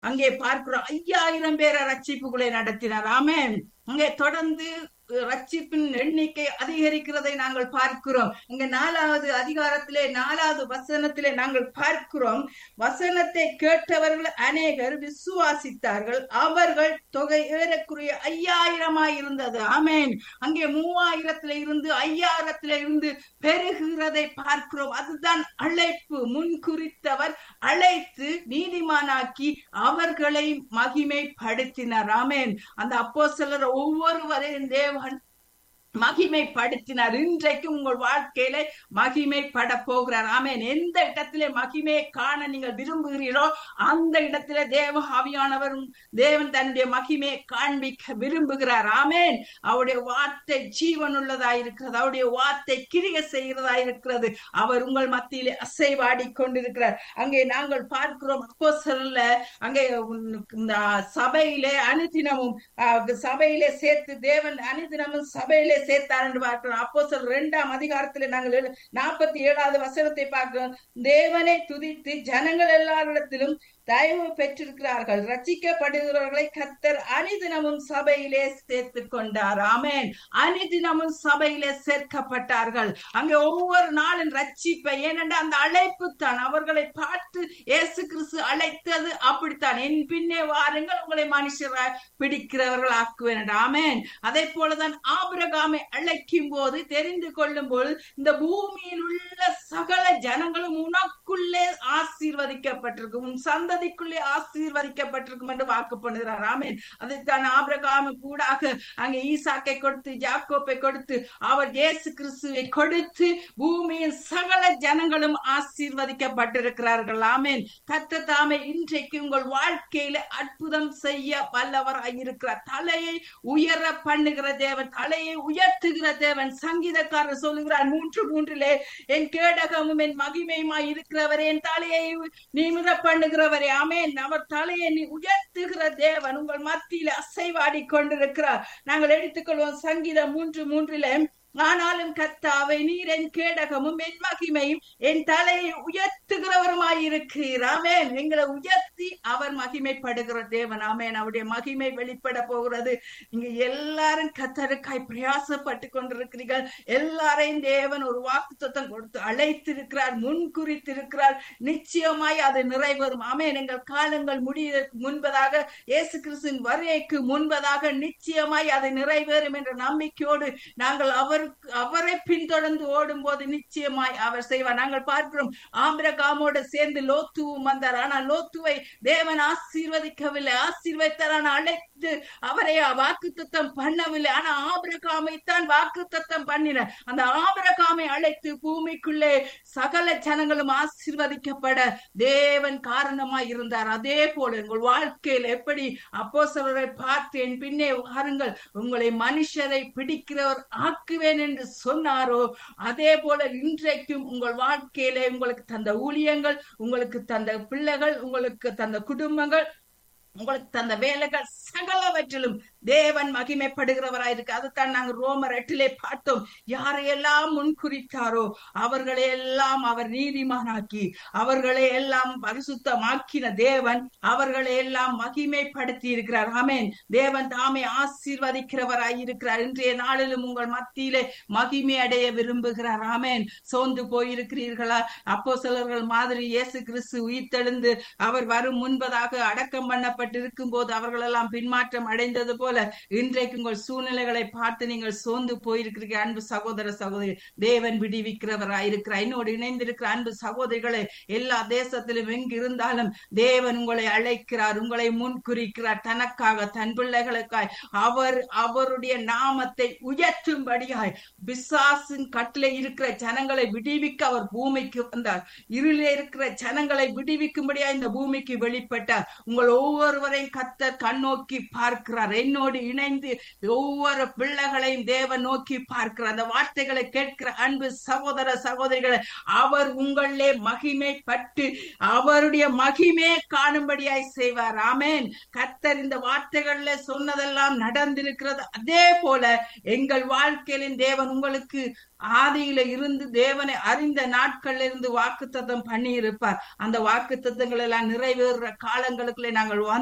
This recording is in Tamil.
அங்கே பார்க்கிறோம் ஐயாயிரம் பேரை ரட்சிப்புகளை நடத்தினார் ஆமென் அங்கே தொடர்ந்து ரட்சிப்பின் எண்ணிக்கை அதிகரிக்கிறதை நாங்கள் பார்க்கிறோம் இங்க நாலாவது அதிகாரத்திலே நாலாவது வசனத்திலே நாங்கள் பார்க்கிறோம் வசனத்தை கேட்டவர்கள் அநேகர் விசுவாசித்தார்கள் அவர்கள் தொகை ஏறக்குறைய ஐயாயிரமாய் இருந்தது ஆமேன் அங்கே மூவாயிரத்தில இருந்து ஐயாயிரத்தில இருந்து பெருகிறதை பார்க்கிறோம் அதுதான் அழைப்பு முன்குறித்தவர் அழைத்து நீதிமானாக்கி அவர்களை மகிமைப்படுத்தினார் ஆமேன் அந்த அப்போ சிலர் ஒவ்வொருவரையும் தேவன் மகிமைப்படுத்தினார் இன்றைக்கு உங்கள் வாழ்க்கையில மகிமைப்பட போகிறார் ஆமேன் எந்த இடத்திலே மகிமையை காண நீங்கள் விரும்புகிறீரோ அந்த இடத்திலே தேவ ஆவியானவரும் தேவன் தன்னுடைய மகிமையை காண்பிக்க விரும்புகிறார் ஆமேன் அவருடைய வார்த்தை ஜீவன் உள்ளதா இருக்கிறது அவருடைய வார்த்தை கிரிய செய்கிறதா இருக்கிறது அவர் உங்கள் மத்தியிலே அசைவாடி கொண்டிருக்கிறார் அங்கே நாங்கள் பார்க்கிறோம் அப்போ சொல்ல அங்கே இந்த சபையிலே அனுதினமும் சபையிலே சேர்த்து தேவன் அனுதினமும் சபையிலே சேர்த்தார் என்று பார்க்கிறோம் அப்போ சொல் இரண்டாம் அதிகாரத்துல நாங்கள் நாற்பத்தி ஏழாவது வசனத்தை பார்க்கிறோம் தேவனை துதித்து ஜனங்கள் எல்லாரிடத்திலும் தயவு பெற்றிருக்கிறார்கள் ரச்சிக்கப்படுகிறவர்களை கத்தர் அனிதினமும் சபையிலே சேர்த்து கொண்டார் ஆமேன் அனிதினமும் சபையிலே சேர்க்கப்பட்டார்கள் அங்கே ஒவ்வொரு நாளின் ரட்சிப்பை ஏனென்றால் அந்த அழைப்பு தான் அவர்களை பார்த்து இயேசு கிறிஸ்து அழைத்தது அப்படித்தான் என் பின்னே வாருங்கள் உங்களை மனுஷராய் பிடிக்கிறவர்கள் ஆக்குவேன் ஆமேன் அதே போலதான் ஆபிரகாமை அழைக்கும் போது தெரிந்து கொள்ளும் போது இந்த பூமியில் உள்ள சகல ஜனங்களும் உனக்குள்ளே ஆசீர்வதிக்கப்பட்டிருக்கும் உன் சந்ததிக்குள்ளே ஆசீர்வதிக்கப்பட்டிருக்கும் என்று வாக்கு பண்ணுகிறார் ஆமேன் அதைத்தான் ஆபிரகாம கூடாக அங்கே ஈசாக்கை கொடுத்து ஜாக்கோப்பை கொடுத்து அவர் இயேசு கிறிஸ்துவை கொடுத்து பூமியின் சகல ஜனங்களும் ஆசீர்வதிக்கப்பட்டிருக்கிறார்கள் ஆமேன் கத்த தாமே இன்றைக்கு உங்கள் வாழ்க்கையில அற்புதம் செய்ய வல்லவராய் இருக்கிறார் தலையை உயர பண்ணுகிற தேவன் தலையை உயர்த்துகிற தேவன் சங்கீதக்காரர் சொல்லுகிறார் மூன்று மூன்றிலே என் கேடகமும் என் மகிமையுமாய் இருக்கிறவரே என் தலையை நிமிர பண்ணுகிறவரே ஆமேன் அவர் தலையை நீ உயர்த்துகிற தேவன் உங்கள் மத்தியில அசைவாடி கொண்டிருக்கிறார் நாங்கள் எடுத்துக்கொள்வோம் சங்கீதம் மூன்று மூன்றிலே ஆனாலும் கத்தாவை நீர் என் கேடகமும் என் மகிமையும் என் தலையை உயர்த்துகிறவருமாய் இருக்கிறாமேன் எங்களை உயர்த்தி அவர் மகிமைப்படுகிற தேவன் ஆமேன் அவருடைய மகிமை வெளிப்பட போகிறது நீங்க எல்லாரும் கத்தருக்காய் பிரயாசப்பட்டு கொண்டிருக்கிறீர்கள் எல்லாரையும் தேவன் ஒரு வாக்கு தத்தம் கொடுத்து அழைத்திருக்கிறார் முன் குறித்திருக்கிறார் நிச்சயமாய் அது நிறைவேறும் ஆமேன் எங்கள் காலங்கள் முடிய முன்பதாக இயேசு கிறிஸ்துவின் வருகைக்கு முன்பதாக நிச்சயமாய் அது நிறைவேறும் என்ற நம்பிக்கையோடு நாங்கள் அவர் அவருக்கு அவரை பின்தொடர்ந்து ஓடும் போது நிச்சயமாய் அவர் செய்வார் நாங்கள் பார்க்கிறோம் ஆம்பிரகாமோடு சேர்ந்து லோத்துவும் வந்தார் ஆனால் லோத்துவை தேவன் ஆசீர்வதிக்கவில்லை ஆசீர்வதித்தார் ஆனால் அழைத்து அவரை வாக்கு தத்தம் பண்ணவில்லை ஆனா ஆபிரகாமை தான் வாக்கு தத்தம் பண்ணினார் அந்த ஆபிரகாமை அழைத்து பூமிக்குள்ளே சகல ஜனங்களும் ஆசீர்வதிக்கப்பட தேவன் காரணமாய் இருந்தார் அதே போல உங்கள் வாழ்க்கையில் எப்படி அப்போ சிலரை பார்த்து என் பின்னே வாருங்கள் உங்களை மனுஷரை பிடிக்கிறவர் ஆக்குவேன் என்று சொன்னாரோ அதே போல இன்றைக்கும் உங்கள் வாழ்க்கையிலே உங்களுக்கு தந்த ஊழியங்கள் உங்களுக்கு தந்த பிள்ளைகள் உங்களுக்கு தந்த குடும்பங்கள் உங்களுக்கு தந்த வேலைகள் சகலவற்றிலும் தேவன் மகிமைப்படுகிறவராயிருக்கு அதுதான் நாங்கள் ரோமர் எட்டிலே பார்த்தோம் யாரையெல்லாம் முன்குறித்தாரோ அவர்களை எல்லாம் அவர் நீதிமானாக்கி அவர்களை எல்லாம் பரிசுத்தமாக்கின தேவன் அவர்களை எல்லாம் மகிமைப்படுத்தி இருக்கிறார் ஆமேன் தேவன் தாமே ஆசீர்வதிக்கிறவராய் இருக்கிறார் இன்றைய நாளிலும் உங்கள் மத்தியிலே மகிமை அடைய விரும்புகிறார் ஆமேன் சோர்ந்து போயிருக்கிறீர்களா அப்போ சிலர்கள் மாதிரி இயேசு கிறிஸ்து உயிர்த்தெழுந்து அவர் வரும் முன்பதாக அடக்கம் பண்ணப்பட்டு இருக்கும் போது அவர்கள் எல்லாம் பின்மாற்றம் அடைந்தது போல இன்றைக்கு உங்கள் சூழ்நிலைகளை பார்த்து நீங்கள் சோர்ந்து போயிருக்கிறீங்க அன்பு சகோதர சகோதரி தேவன் விடுவிக்கிறவராய் இருக்கிறார் என்னோடு இணைந்திருக்கிற அன்பு சகோதரிகளை எல்லா தேசத்திலும் எங்கு இருந்தாலும் தேவன் உங்களை அழைக்கிறார் உங்களை முன்குறிக்கிறார் தனக்காக தன் பிள்ளைகளுக்காய் அவர் அவருடைய நாமத்தை உயர்த்தும்படியாய் பிசாசின் கட்டில இருக்கிற ஜனங்களை விடுவிக்க அவர் பூமிக்கு வந்தார் இருளில் இருக்கிற ஜனங்களை விடுவிக்கும்படியா இந்த பூமிக்கு வெளிப்பட்டார் உங்கள் ஒவ்வொருவரையும் கத்த கண்ணோக்கி பார்க்கிறார் என்னோடு என்னோடு இணைந்து ஒவ்வொரு பிள்ளைகளையும் தேவன் நோக்கி பார்க்கிற அந்த வார்த்தைகளை கேட்கிற அன்பு சகோதர சகோதரிகளை அவர் உங்களிலே மகிமை பட்டு அவருடைய மகிமே காணும்படியாய் செய்வார் ஆமேன் கத்தர் இந்த வார்த்தைகள்ல சொன்னதெல்லாம் நடந்திருக்கிறது அதே போல எங்கள் வாழ்க்கையிலும் தேவன் உங்களுக்கு ஆதியில இருந்து தேவனை அறிந்த நாட்கள்ல இருந்து வாக்குத்தத்தம் பண்ணி இருப்பார் அந்த வாக்குத்தத்தங்கள் எல்லாம் நிறைவேறுற காலங்களுக்குள்ளே நாங்கள்